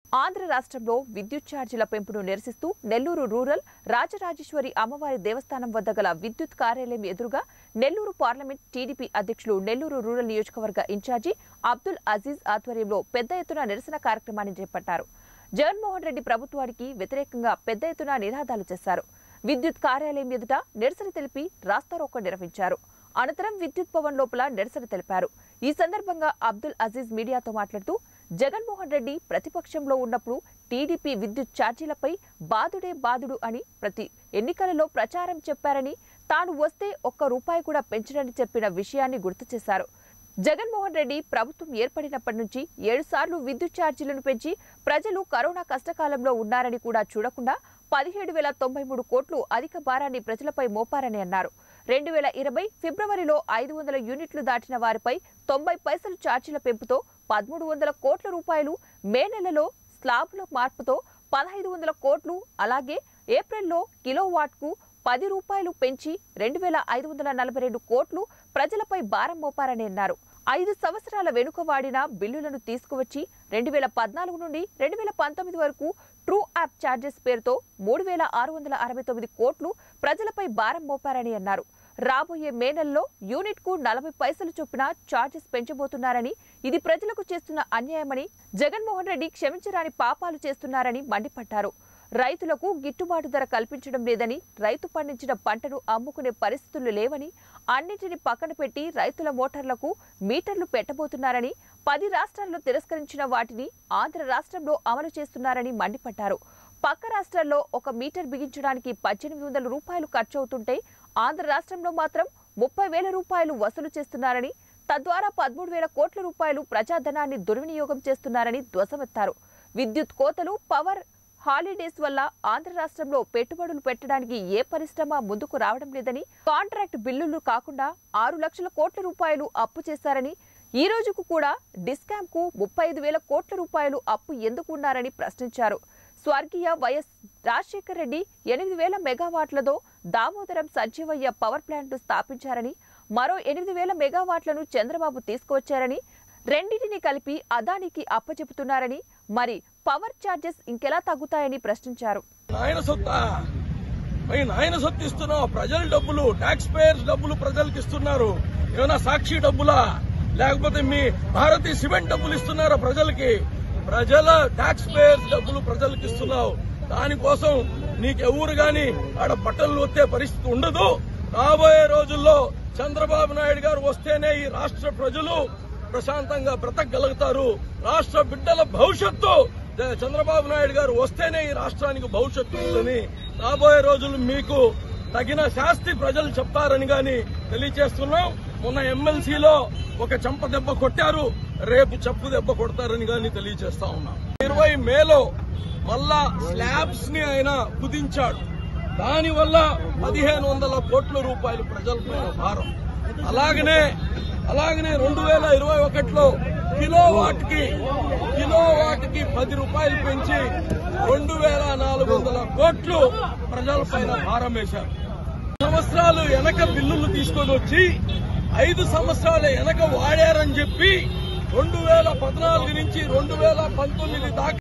ఆంధ్ర రాష్ట్రంలో విద్యుత్ ఛార్జీల పెంపును నిరసిస్తూ నెల్లూరు రూరల్ రాజరాజేశ్వరి అమ్మవారి దేవస్థానం వద్ద గల విద్యుత్ కార్యాలయం ఎదురుగా నెల్లూరు పార్లమెంట్ టీడీపీ అధ్యక్షులు నెల్లూరు రూరల్ నియోజకవర్గ ఇన్ఛార్జి అబ్దుల్ అజీజ్ ఆధ్వర్యంలో పెద్ద ఎత్తున నిరసన కార్యక్రమాన్ని చేపట్టారు జగన్మోహన్ రెడ్డి ప్రభుత్వానికి వ్యతిరేకంగా పెద్ద ఎత్తున నినాదాలు చేశారు విద్యుత్ కార్యాలయం ఎదుట నిరసన తెలిపి రాస్తారోకో నిర్వహించారు అనంతరం విద్యుత్ భవన్ లోపల నిరసన తెలిపారు ఈ సందర్భంగా అబ్దుల్ అజీజ్ మీడియాతో మాట్లాడుతూ జగన్మోహన్ రెడ్డి ప్రతిపక్షంలో ఉన్నప్పుడు టీడీపీ విద్యుత్ ఛార్జీలపై బాదుడే బాదుడు అని ప్రతి ఎన్నికలలో ప్రచారం చెప్పారని తాను వస్తే ఒక్క రూపాయి కూడా పెంచడని చెప్పిన విషయాన్ని గుర్తు చేశారు జగన్మోహన్ రెడ్డి ప్రభుత్వం ఏర్పడినప్పటి నుంచి ఏడు సార్లు విద్యుత్ ఛార్జీలను పెంచి ప్రజలు కరోనా కష్టకాలంలో ఉన్నారని కూడా చూడకుండా పదిహేడు వేల తొంభై మూడు కోట్లు అధిక భారాన్ని ప్రజలపై మోపారని అన్నారు రెండు వేల ఇరవై ఫిబ్రవరిలో ఐదు వందల యూనిట్లు దాటిన వారిపై తొంభై పైసలు ఛార్జీల పెంపుతో పదమూడు వందల కోట్ల రూపాయలు మే నెలలో స్లాబుల మార్పుతో పదహైదు వందల కోట్లు అలాగే ఏప్రిల్లో కిలోవాట్కు పది రూపాయలు పెంచి రెండు వేల ఐదు వందల నలభై రెండు కోట్లు ప్రజలపై భారం మోపారని అన్నారు ఐదు సంవత్సరాల వెనుక వాడిన బిల్లులను తీసుకువచ్చి రెండు వేల పద్నాలుగు నుండి రెండు వేల పంతొమ్మిది వరకు ట్రూ యాప్ ఛార్జెస్ పేరుతో మూడు వేల ఆరు వందల అరవై తొమ్మిది కోట్లు ప్రజలపై భారం మోపారని అన్నారు రాబోయే మే నెలలో యూనిట్ కు నలభై పైసలు చొప్పున ఛార్జెస్ పెంచబోతున్నారని ఇది ప్రజలకు చేస్తున్న అన్యాయమని జగన్మోహన్ రెడ్డి క్షమించరాని పాపాలు చేస్తున్నారని మండిపడ్డారు రైతులకు గిట్టుబాటు ధర కల్పించడం లేదని రైతు పండించిన పంటను అమ్ముకునే పరిస్థితులు లేవని అన్నింటిని పక్కన పెట్టి రైతుల మోటార్లకు మీటర్లు పెట్టబోతున్నారని పది రాష్ట్రాల్లో తిరస్కరించిన వాటిని ఆంధ్ర రాష్ట్రంలో అమలు చేస్తున్నారని మండిపడ్డారు పక్క రాష్ట్రాల్లో ఒక మీటర్ బిగించడానికి పద్దెనిమిది వందల రూపాయలు ఖర్చవుతుంటే ఆంధ్ర రాష్ట్రంలో మాత్రం ముప్పై వేల రూపాయలు వసూలు చేస్తున్నారని తద్వారా పదమూడు వేల కోట్ల రూపాయలు ప్రజాధనాన్ని దుర్వినియోగం చేస్తున్నారని ధ్వసమెత్తారు విద్యుత్ కోతలు పవర్ హాలిడేస్ వల్ల ఆంధ్ర రాష్ట్రంలో పెట్టుబడులు పెట్టడానికి ఏ పరిశ్రమ ముందుకు రావడం లేదని కాంట్రాక్ట్ బిల్లులు కాకుండా ఆరు లక్షల కోట్ల రూపాయలు అప్పు చేశారని ఈ రోజుకు కూడా డిస్కామ్ కు ముప్పై ఐదు వేల కోట్ల రూపాయలు అప్పు ఎందుకు ఉన్నారని ప్రశ్నించారు స్వర్గీయ వైఎస్ రాజశేఖర్ రెడ్డి ఎనిమిది వేల మెగావాట్లతో దామోదరం సంజీవయ్య పవర్ ప్లాంట్ స్థాపించారని మరో ఎనిమిది వేల మెగావాట్లను చంద్రబాబు తీసుకువచ్చారని రెండింటిని కలిపి అదానికి అప్పచెపుతున్నారని మరి పవర్ ఛార్జెస్ ఇంకెలా తగ్గుతాయని ప్రశ్నించారు నాయన సొత్తా మరి నాయన సొత్తు ఇస్తున్నావు ప్రజల డబ్బులు ట్యాక్స్ పేయర్స్ డబ్బులు ప్రజలకు ఇస్తున్నారు ఏమైనా సాక్షి డబ్బులా లేకపోతే మీ భారతీయ సిమెంట్ డబ్బులు ఇస్తున్నారా ప్రజలకి ప్రజల ట్యాక్స్ పేయర్స్ డబ్బులు ప్రజలకు ఇస్తున్నావు దానికోసం నీకెవరు గాని ఆడ బట్టలు వచ్చే పరిస్థితి ఉండదు రాబోయే రోజుల్లో చంద్రబాబు నాయుడు గారు వస్తేనే ఈ రాష్ట్ర ప్రజలు ప్రశాంతంగా బ్రతకగలుగుతారు రాష్ట్ర బిడ్డల భవిష్యత్తు ద- చంద్రబాబు నాయుడు గారు వస్తేనే ఈ రాష్ట్రానికి భవిష్యత్తు ఉందని రాబోయే రోజులు మీకు తగిన శాస్తి ప్రజలు చెప్తారని గాని తెలియజేస్తున్నాం మొన్న ఎమ్మెల్సీలో ఒక చెంప దెబ్బ కొట్టారు రేపు చెప్పు దెబ్బ కొడతారని గాని తెలియజేస్తా ఉన్నాం ఇరవై మేలో మళ్ళా స్లాబ్స్ ని ఆయన కుదించాడు దానివల్ల పదిహేను వందల కోట్ల రూపాయలు ప్రజలపైన భారం అలాగనే అలాగనే రెండు వేల ఇరవై ఒకటిలో కిలో వాట్కి కిలో వాట్కి పది రూపాయలు పెంచి రెండు వేల నాలుగు వందల కోట్లు ప్రజలపైన భారం వేశారు సంవత్సరాలు వెనక బిల్లులు తీసుకొని వచ్చి ఐదు సంవత్సరాల వెనక వాడారని చెప్పి రెండు వేల పద్నాలుగు నుంచి రెండు వేల పంతొమ్మిది దాకా